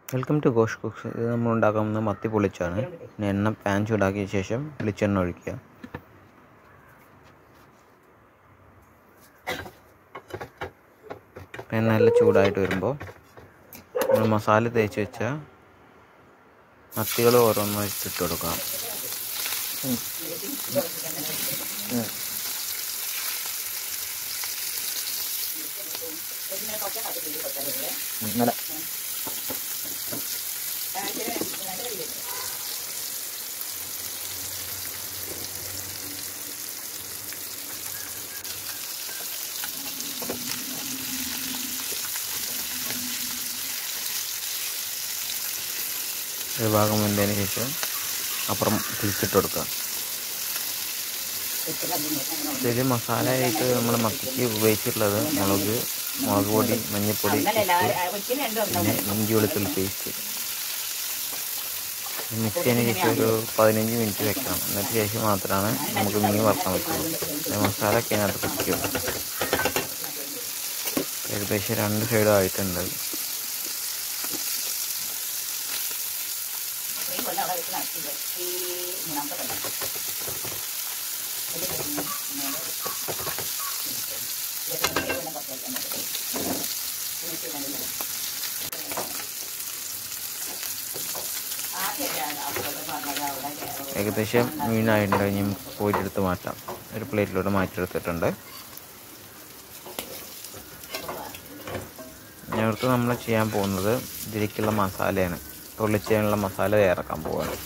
welcome to gosh cooks ഇത് നമ്മൾ ഉണ്ടാക്കുന്നത് മത്തി പൊളിച്ചാണ് പിന്നെ എണ്ണ പാൻ ചൂടാക്കിയ ശേഷം വെളിച്ചെണ്ണ ഒഴിക്കുക എണ്ണ നല്ല ചൂടായിട്ട് വരുമ്പോൾ നമ്മൾ മസാല തേച്ച് വെച്ച മത്തികൾ ഓരോന്നായി ഇട്ട് കൊടുക്കാം നല്ല ഒരു ഭാഗം വെന്തതിന് ശേഷം അപ്പുറം തിരിച്ചിട്ട് കൊടുക്കുക ഇതിൽ മസാലയായിട്ട് നമ്മൾ മത്തിക്ക് ഉപയോഗിച്ചിട്ടുള്ളത് മുളക് മുളക് പൊടി മഞ്ഞൾപ്പൊടി ഉപ്പ് പിന്നെ ഇഞ്ചി വെളുത്തുള്ളി പേസ്റ്റ് മിക്സ് ചെയ്തതിന് ശേഷം ഒരു പതിനഞ്ച് മിനിറ്റ് വെക്കണം എന്നിട്ട് ശേഷം മാത്രമാണ് നമുക്ക് മീൻ വറുക്കാൻ പറ്റുള്ളൂ പിന്നെ മസാല ഒക്കെ അതിനകത്ത് പിടിക്കും ഏകദേശം രണ്ട് സൈഡും ആയിട്ടുണ്ട് ഏകദേശം മീനായിട്ടുണ്ട് ഇനി പോയിട്ട് എടുത്ത് മാറ്റാം ഒരു പ്ലേറ്റിലൂടെ മാറ്റിയെടുത്തിട്ടുണ്ട് ഞങ്ങൾക്ക് നമ്മൾ ചെയ്യാൻ പോകുന്നത് ഇതിലേക്കുള്ള മസാലയാണ് പൊള്ളിച്ചതിനുള്ള മസാല തയ്യാറാക്കാൻ പോവുകയാണ്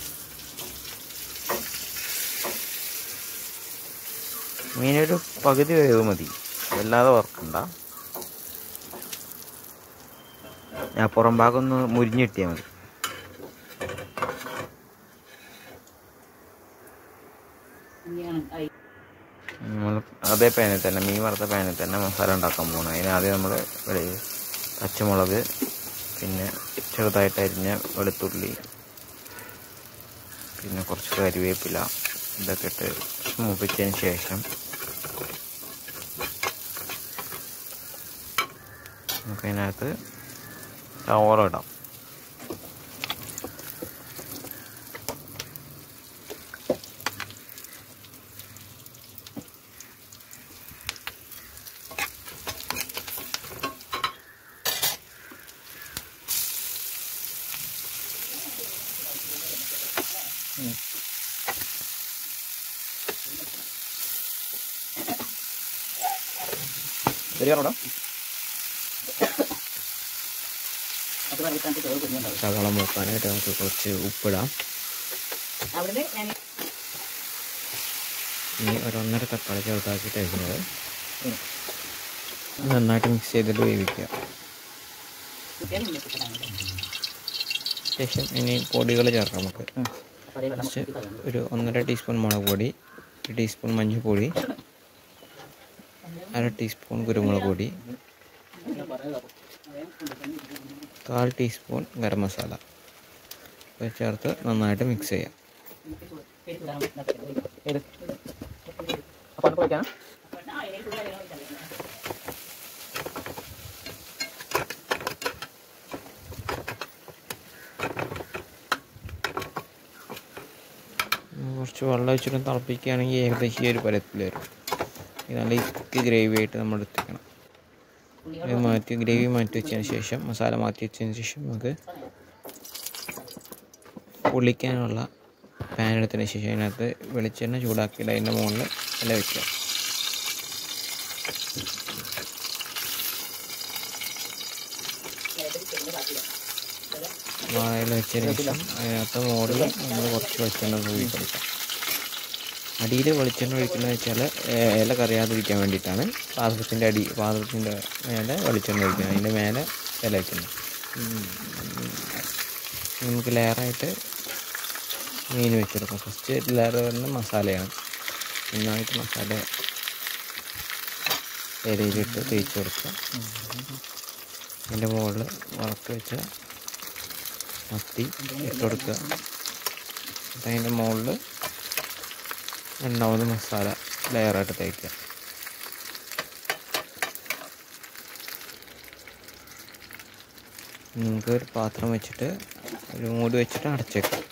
മീനൊരു പകുതി വേവ് മതി വല്ലാതെ വറക്കണ്ട ഞാൻ പുറം ഭാഗം ഒന്ന് മുരിഞ്ഞിട്ടിയാൽ മതി നമ്മൾ അതേ പാനിൽ തന്നെ മീൻ വറുത്ത പാനിൽ തന്നെ മസാല ഉണ്ടാക്കാൻ പോകണം അതിന് ആദ്യം നമ്മൾ പച്ചമുളക് പിന്നെ ചെറുതായിട്ട് അരിഞ്ഞ വെളുത്തുള്ളി പിന്നെ കുറച്ച് കറിവേപ്പില ഇതൊക്കെ ഇട്ട് മൂപ്പിച്ചതിന് ശേഷം നമുക്കതിനകത്ത് സവോള ഇടാം ശരിയാണോടാ സവോള മൂക്കാനായിട്ട് നമുക്ക് കുറച്ച് ഉപ്പിടാം അവിടുന്ന് ഞാൻ ഇനി ഒരു ഒന്നര തക്കാളി ചെറുതാക്കിയിട്ട് അരിഞ്ഞത് നന്നായിട്ട് മിക്സ് ചെയ്തിട്ട് വേവിക്കുക ശേഷം ഇനി പൊടികൾ ചേർക്കാം നമുക്ക് ഫസ്റ്റ് ഒരു ഒന്നര ടീസ്പൂൺ മുളക് പൊടി ഒരു ടീസ്പൂൺ മഞ്ഞൾപ്പൊടി അര ടീസ്പൂൺ കുരുമുളക് പൊടി കാൽ ടീസ്പൂൺ ഗരം മസാല ഇത് ചേർത്ത് നന്നായിട്ട് മിക്സ് ചെയ്യാം ഏത് അപ്പം അടുപ്പ് വയ്ക്കാനാ കുറച്ച് വെള്ളം ഒഴിച്ചിട്ട് തിളപ്പിക്കുകയാണെങ്കിൽ ഏകദേശം ഈ ഒരു പരത്തിൽ വരും ഇത് നല്ല ഇക്ക് ഗ്രേവി ആയിട്ട് നമ്മൾ എടുത്തിക്കണം ഇത് മാറ്റി ഗ്രേവി മാറ്റി വെച്ചതിന് ശേഷം മസാല മാറ്റി വെച്ചതിന് ശേഷം നമുക്ക് പൊള്ളിക്കാനുള്ള പാൻ എടുത്തതിന് ശേഷം അതിനകത്ത് വെളിച്ചെണ്ണ ചൂടാക്കിയിട്ട് അതിൻ്റെ മുകളിൽ ഇല വയ്ക്കുക വാഴയിൽ വെച്ചതിന് ശേഷം അതിനകത്ത് മുകളിൽ നമ്മൾ കുറച്ച് വെളിച്ചെണ്ണ തൂവി കൊടുക്കാം അടിയിൽ വെളിച്ചെണ്ണ ഒഴിക്കുന്നത് വെച്ചാൽ ഇല കറിയാതിരിക്കാൻ വേണ്ടിയിട്ടാണ് പാത്രത്തിൻ്റെ അടി പാത്രത്തിൻ്റെ മേലെ വെളിച്ചെണ്ണ ഒഴിക്കുന്നത് അതിൻ്റെ മേലെ ഇല വയ്ക്കുന്നത് നമുക്ക് ലെയറായിട്ട് മീൻ വെച്ചെടുക്കാം ഫസ്റ്റ് ലെയർ വരുന്ന മസാലയാണ് നന്നായിട്ട് മസാല ഇലയിലിട്ട് തേച്ച് കൊടുക്കുക അതിൻ്റെ മുകളിൽ വറുത്ത് വെച്ച മത്തി ഇട്ട് കൊടുക്കുക എന്നിട്ട് അതിൻ്റെ മുകളിൽ രണ്ടാമത് മസാല ലെയറായിട്ട് തേക്കുക നമുക്ക് ഒരു പാത്രം വെച്ചിട്ട് ഒരു മൂടി വെച്ചിട്ട് അടച്ചേക്കാം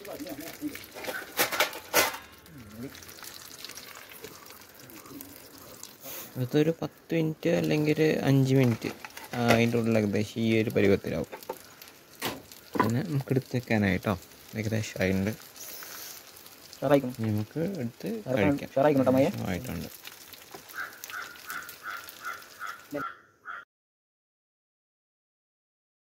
ഇതൊരു പത്ത് മിനിറ്റ് അല്ലെങ്കിൽ ഒരു അഞ്ച് മിനിറ്റ് അതിൻ്റെ ഉള്ളിൽ ഏകദേശം ഈ ഒരു പരുവത്തിലാവും പിന്നെ നമുക്ക് എടുത്ത് വെക്കാനായിട്ടോ ഏകദേശം ആയിട്ടുണ്ട് ഷെയറായിക്കണം ഇനി നമുക്ക് എടുത്ത് കഴിക്കാം ഷെയറായിക്കണം കേട്ടോ മയ്യെ ആയിട്ടുണ്ട്